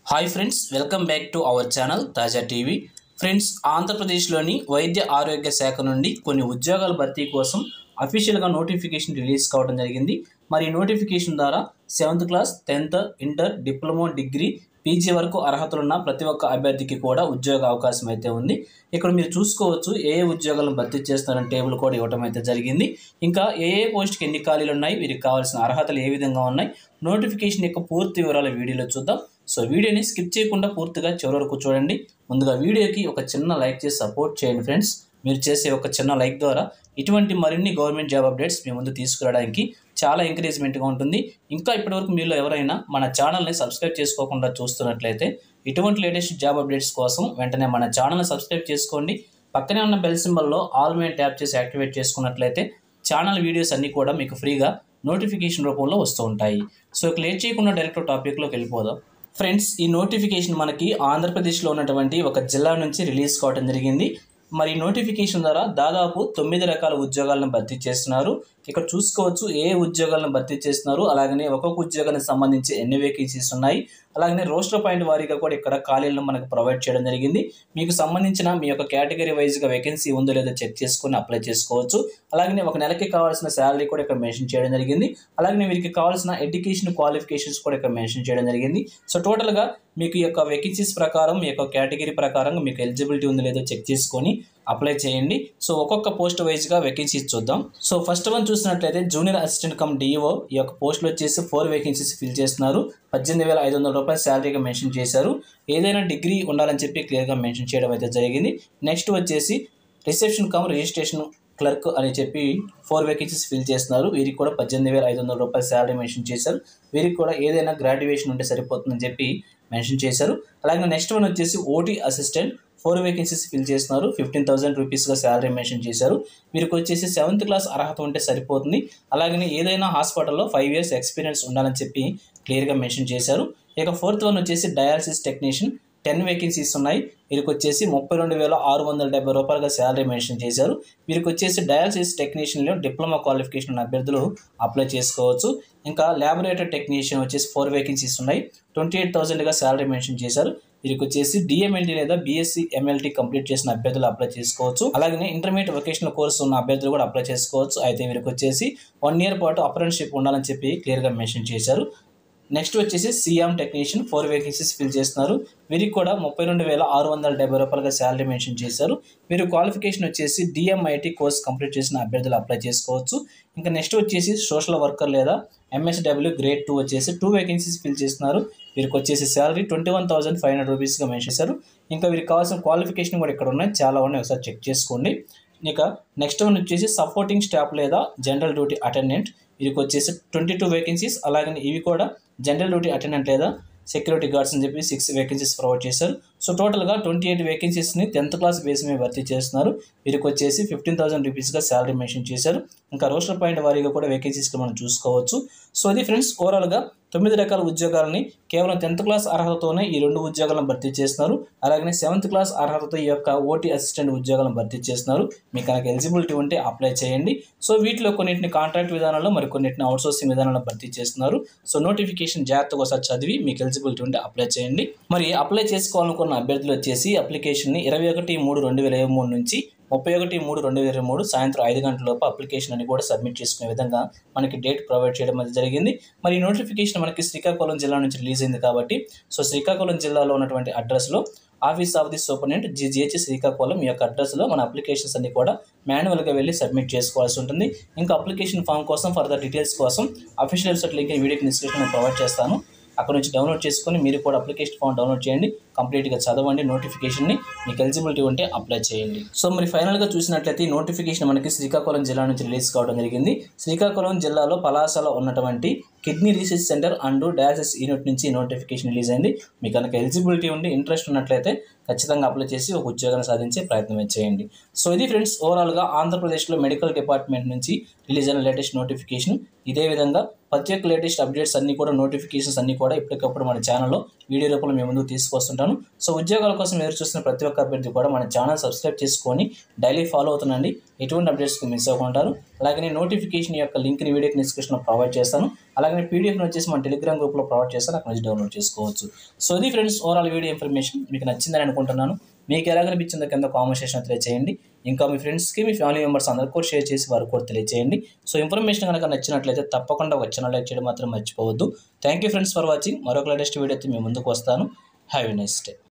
hi friends welcome back to our channel Taaza TV friends ఆంధ్రప్రదేశ్లోని వైద్య ఆరోగ్య శాఖ నుండి కొన్ని ఉద్యోగాల భర్తీ కోసం అఫీషియల్గా నోటిఫికేషన్ రిలీజ్ కావడం జరిగింది మరి ఈ నోటిఫికేషన్ ద్వారా seventh class tenth inter diploma degree PG వరకు అర్హతలున్న ప్రతి ఒక్క అభ్యర్థికి కూడా ఉద్యోగ అవకాశం అయితే ఉంది ఇక్కడ మీరు చూసుకోవచ్చు ఏ ఏ ఉద్యోగాలను భర్తీ చేస్తున్నారని టేబుల్ కూడా ఇవ్వడం అయితే జరిగింది ఇంకా ఏ ఏ పోస్ట్కి ఎన్ని ఖాళీలు ఉన్నాయి వీరికి కావాల్సిన అర్హతలు ఏ విధంగా ఉన్నాయి నోటిఫికేషన్ యొక్క పూర్తి వివరాలు వీడియోలో చూద్దాం సో వీడియోని స్కిప్ చేయకుండా పూర్తిగా చివరి వరకు చూడండి ముందుగా వీడియోకి ఒక చిన్న లైక్ చేసి సపోర్ట్ చేయండి ఫ్రెండ్స్ మీరు చేసే ఒక చిన్న లైక్ ద్వారా ఇటువంటి మరిన్ని గవర్నమెంట్ జాబ్ అప్డేట్స్ మీ ముందు తీసుకురావడానికి చాలా ఎంకరేజ్మెంట్గా ఉంటుంది ఇంకా ఇప్పటివరకు మీలో ఎవరైనా మన ఛానల్ని సబ్స్క్రైబ్ చేసుకోకుండా చూస్తున్నట్లయితే ఇటువంటి లేటెస్ట్ జాబ్ అప్డేట్స్ కోసం వెంటనే మన ఛానల్ని సబ్స్క్రైబ్ చేసుకోండి పక్కనే ఉన్న బెల్ సింబల్లో ఆల్ మెయిన్ ట్యాప్ చేసి యాక్టివేట్ చేసుకున్నట్లయితే ఛానల్ వీడియోస్ అన్నీ కూడా మీకు ఫ్రీగా నోటిఫికేషన్ రూపంలో వస్తూ ఉంటాయి సో ఇక లేట్ చేయకుండా డైరెక్ట్ టాపిక్లోకి వెళ్ళిపోదాం ఫ్రెండ్స్ ఈ నోటిఫికేషన్ మనకి ఆంధ్రప్రదేశ్లో ఉన్నటువంటి ఒక జిల్లా నుంచి రిలీజ్ కావడం జరిగింది మరి ఈ నోటిఫికేషన్ ద్వారా దాదాపు తొమ్మిది రకాల ఉద్యోగాలను భర్తీ చేస్తున్నారు ఇక్కడ చూసుకోవచ్చు ఏ ఉద్యోగాలను భర్తీ చేస్తున్నారు అలాగనే ఒక్కొక్క ఉద్యోగానికి సంబంధించి ఎన్ని వేకెన్సీస్ ఉన్నాయి అలాగనే రోస్టర్ పాయింట్ వారీగా కూడా ఇక్కడ ఖాళీలను మనకు ప్రొవైడ్ చేయడం జరిగింది మీకు సంబంధించిన మీ యొక్క కేటగిరీ వైజ్గా వేకెన్సీ ఉందో లేదో చెక్ చేసుకొని అప్లై చేసుకోవచ్చు అలాగనే ఒక నెలకి కావాల్సిన శాలరీ కూడా ఇక్కడ మెన్షన్ చేయడం జరిగింది అలాగనే వీరికి కావాల్సిన ఎడ్యుకేషన్ క్వాలిఫికేషన్స్ కూడా ఇక్కడ మెన్షన్ చేయడం జరిగింది సో టోటల్గా మీకు ఈ యొక్క వేకెన్సీస్ ప్రకారం మీ యొక్క కేటగిరీ ప్రకారం మీకు ఎలిజిబిలిటీ ఉందో లేదో చెక్ చేసుకొని అప్లై చేయండి సో ఒక్కొక్క పోస్ట్ వైజ్గా వేకెన్సీస్ చూద్దాం సో ఫస్ట్ వన్ చూసినట్లయితే జూనియర్ అసిస్టెంట్ కమ్ డిఓ ఈ యొక్క పోస్టులు వచ్చేసి ఫోర్ వేకెన్సీస్ ఫిల్ చేస్తున్నారు పద్దెనిమిది వేల ఐదు వందల రూపాయల శాలరీగా మెన్షన్ చేశారు ఏదైనా డిగ్రీ ఉండాలని చెప్పి క్లియర్గా మెన్షన్ చేయడం అయితే జరిగింది నెక్స్ట్ వచ్చేసి రిసెప్షన్ కమ్ రిజిస్ట్రేషన్ క్లర్క్ అని చెప్పి ఫోర్ వేకెన్సీస్ ఫిల్ చేస్తున్నారు వీరికి కూడా పద్దెనిమిది వేల ఐదు వందల రూపాయల శాలరీ మెన్షన్ చేశారు వీరికి కూడా ఏదైనా గ్రాడ్యుయేషన్ ఉంటే సరిపోతుందని చెప్పి మెన్షన్ చేశారు అలాగే నెక్స్ట్ వన్ వచ్చేసి OT assistant four vacancies fill చేస్తున్నారు ఫిఫ్టీన్ థౌసండ్ రూపీస్గా శాలరీ మెన్షన్ చేశారు వీరికి వచ్చేసి సెవెంత్ క్లాస్ అర్హత ఉంటే సరిపోతుంది అలాగనే ఏదైనా హాస్పిటల్లో ఫైవ్ ఇయర్స్ ఎక్స్పీరియన్స్ ఉండాలని చెప్పి క్లియర్గా మెన్షన్ చేశారు ఇక ఫోర్త్ వన్ వచ్చేసి డయాలసిస్ టెక్నీషియన్ టెన్ వేకెన్సీస్ ఉన్నాయి వీరికి వచ్చేసి ముప్పై రెండు వేల ఆరు వందల డెబ్బై రూపాయలుగా శాలరీ మెన్షన్ చేశారు వీరికి వచ్చేసి డయాలసిస్ టెక్నీషియన్లో డిప్లొమా క్వాలిఫికేషన్ ఉన్న అభ్యర్థులు అప్లై చేసుకోవచ్చు ఇంకా ల్యాబొరేటరీ టెక్నీషియన్ వచ్చేసి ఫోర్ వేకెన్సీస్ ఉన్నాయి ట్వంటీ ఎయిట్ థౌసండ్గా శాలరీ మెన్షన్ చేశారు వీరికి వచ్చేసి డిఎంఎల్టీ లేదా బీఎస్సీ ఎంఎల్టీ కంప్లీట్ చేసిన అభ్యర్థులు అప్లై చేసుకోవచ్చు అలాగే ఇంటర్మీడియట్ వొకేషనల్ కోర్సు ఉన్న అభ్యర్థులు కూడా అప్లై చేసుకోవచ్చు అయితే వీరికి వచ్చేసి వన్ ఇయర్ పాటు అప్రెంటిషిప్ ఉండాలని చెప్పి క్లియర్గా మెన్షన్ చేశారు నెక్స్ట్ వచ్చేసి CM technician four vacancies fill చేస్తున్నారు వీరికి కూడా ముప్పై రెండు వేల ఆరు వందల డెబ్బై రూపాయలుగా శాలరీ మెన్షన్ చేశారు వీరు క్వాలిఫికేషన్ వచ్చేసి డిఎంఐటి కోర్స్ కంప్లీట్ చేసిన అభ్యర్థులు అప్లై చేసుకోవచ్చు ఇంకా నెక్స్ట్ వచ్చేసి సోషల్ వర్కర్ లేదా ఎంఎస్డబ్ల్యూ గ్రేడ్ టూ వచ్చేసి టూ వేకెన్సీస్ ఫిల్ చేస్తున్నారు వీరికి వచ్చేసి salary twenty one thousand five hundred రూపీస్గా మెన్షన్ చేశారు ఇంకా వీరికి కావాల్సిన క్వాలిఫికేషన్ కూడా ఇక్కడ ఉన్నాయి చాలా ఉన్నాయి ఒకసారి చెక్ చేసుకోండి ఇక నెక్స్ట్ వన్ వచ్చేసి సపోర్టింగ్ స్టాఫ్ లేదా జనరల్ డ్యూటీ అటెండెంట్ వీరికి వచ్చేసి ట్వంటీ టూ వేకెన్సీస్ అలాగే ఇవి కూడా జనరల్ డ్యూటీ అటెండెంట్ లేదా సెక్యూరిటీ గార్డ్స్ అని చెప్పి సిక్స్ వేకెన్సీస్ ప్రొవైడ్ చేశారు సో టోటల్గా ట్వంటీ ఎయిట్ వేకెన్సీస్ని టెన్త్ క్లాస్ బేస్ మీద భర్తీ చేస్తున్నారు వీరికి వచ్చేసి ఫిఫ్టీన్ థౌసండ్ రూపీస్గా శాలరీ మెన్షన్ చేశారు ఇంకా రోస్టర్ పాయింట్ వారీగా కూడా వేకెన్సీస్కి మనం చూసుకోవచ్చు సో ఇది ఫ్రెండ్స్ ఓవరాల్గా తొమ్మిది రకాల ఉద్యోగాలని కేవలం టెన్త్ క్లాస్ అర్హతతోనే ఈ రెండు ఉద్యోగాలను భర్తీ చేస్తున్నారు అలాగే సెవెంత్ క్లాస్ అర్హతతో ఈ యొక్క ఓటీ అసిస్టెంట్ ఉద్యోగాలను భర్తీ చేస్తున్నారు మీకు కనుక ఎలిజిబిలిటీ ఉంటే అప్లై చేయండి సో వీటిలో కొన్నింటిని కాంట్రాక్ట్ విధానంలో మరి కొన్నింటిని అవుట్సోర్సింగ్ విధానంలో భర్తీ చేస్తున్నారు సో నోటిఫికేషన్ జాగ్రత్తగా ఒకసారి చదివి మీకు ఎలిజిబిలిటీ ఉంటే అప్లై చేయండి మరి అప్లై చేసుకోవాలనుకున్న అభ్యర్థులు వచ్చేసి అప్లికేషన్ని ఇరవై ఒకటి మూడు రెండు వేల ఇరవై మూడు నుంచి ముప్పై ఒకటి మూడు రెండు వేల ఇరవై మూడు సాయంత్రం ఐదు గంటల లోపు అప్లికేషన్ అని కూడా సబ్మిట్ చేసుకునే విధంగా మనకి డేట్ ప్రొవైడ్ చేయడం అనేది జరిగింది మరి ఈ నోటిఫికేషన్ మనకి శ్రీకాకుళం జిల్లా నుంచి రిలీజ్ అయింది కాబట్టి సో శ్రీకాకుళం జిల్లాలో ఉన్నటువంటి అడ్రస్లో office of the superintendent GGH Srikakulam ఈ యొక్క అడ్రస్లో మన అప్లికేషన్స్ అన్ని కూడా మాన్యువల్గా వెళ్ళి సబ్మిట్ చేసుకోవాల్సి ఉంటుంది ఇంకా అప్లికేషన్ ఫామ్ కోసం ఫర్దర్ డీటెయిల్స్ కోసం అఫీషియల్ వెబ్సైట్ లింక్ వీడియోకి డిస్క్రిప్షన్ ప్రొవైడ్ చేస్తాను అక్కడ నుంచి డౌన్లోడ్ చేసుకొని మీరు కూడా అప్లికేషన్ ఫామ్ డౌన్లోడ్ చేయండి కంప్లీట్గా చదవండి నోటిఫికేషన్ని మీకు ఎలిజిబిలిటీ ఉంటే అప్లై చేయండి సో మరి ఫైనల్గా చూసినట్లయితే ఈ నోటిఫికేషన్ మనకి శ్రీకాకుళం జిల్లా నుంచి రిలీజ్ కావడం జరిగింది శ్రీకాకుళం జిల్లాలో పలాసలో ఉన్నటువంటి kidney research centre and dialysis unit నుంచి నోటిఫికేషన్ రిలీజ్ అయింది మీకు కనుక ఎలిజిబిలిటీ ఉండి ఇంట్రెస్ట్ ఉన్నట్లయితే ఖచ్చితంగా అప్లై చేసి ఒక ఉద్యోగాన్ని సాధించే ప్రయత్నం చేయండి సో ఇది ఫ్రెండ్స్ ఓవరాల్గా ఆంధ్రప్రదేశ్లో మెడికల్ డిపార్ట్మెంట్ నుంచి రిలీజ్ అయిన లేటెస్ట్ నోటిఫికేషన్ ఇదే విధంగా ప్రత్యేక లేటెస్ట్ అప్డేట్స్ అన్ని కూడా నోటిఫికేషన్స్ అన్ని కూడా ఎప్పటికప్పుడు మన ఛానల్లో వీడియో రూపంలో మేము ముందుకు తీసుకొస్తుంటాం అనుకుంటున్నాను సో ఉద్యోగాల కోసం ఎదురు చూస్తున్న ప్రతి ఒక్క అభ్యర్థి కూడా మన ఛానల్ సబ్స్క్రైబ్ చేసుకొని డైలీ ఫాలో అవుతుండండి ఎటువంటి అప్డేట్స్కి మిస్ అవ్వకుంటారు అలాగే నేను నోటిఫికేషన్ యొక్క లింక్ని వీడియో డిస్క్రిప్షన్లో ప్రొవైడ్ చేస్తాను అలాగే పీడిఎఫ్ని వచ్చేసి మన టెలిగ్రామ్ గ్రూప్లో ప్రొవైడ్ చేస్తాను అక్కడ నుంచి డౌన్లోడ్ చేసుకోవచ్చు సో ఇది ఫ్రెండ్స్ ఓవరాల్ వీడియో ఇన్ఫర్మేషన్ మీకు నచ్చిందని అనుకుంటున్నాను మీకు ఎలా కనిపించిందో కింద కామెంట్ సెక్షన్ తెలియజేయండి ఇంకా మీ ఫ్రెండ్స్కి మీ ఫ్యామిలీ మెంబర్స్ అందరికీ కూడా షేర్ చేసి వారికి కూడా తెలియజేయండి సో ఇన్ఫర్మేషన్ కనుక నచ్చినట్లయితే తప్పకుండా వచ్చిన లైక్ చేయడం మాత్రం మర్చిపోవద్దు thank you friends for watching మరొక లేటెస్ట్ వీడియోతో మీ ముందుకు వస్తాను హ్యావ్ ఎ నైస్ డే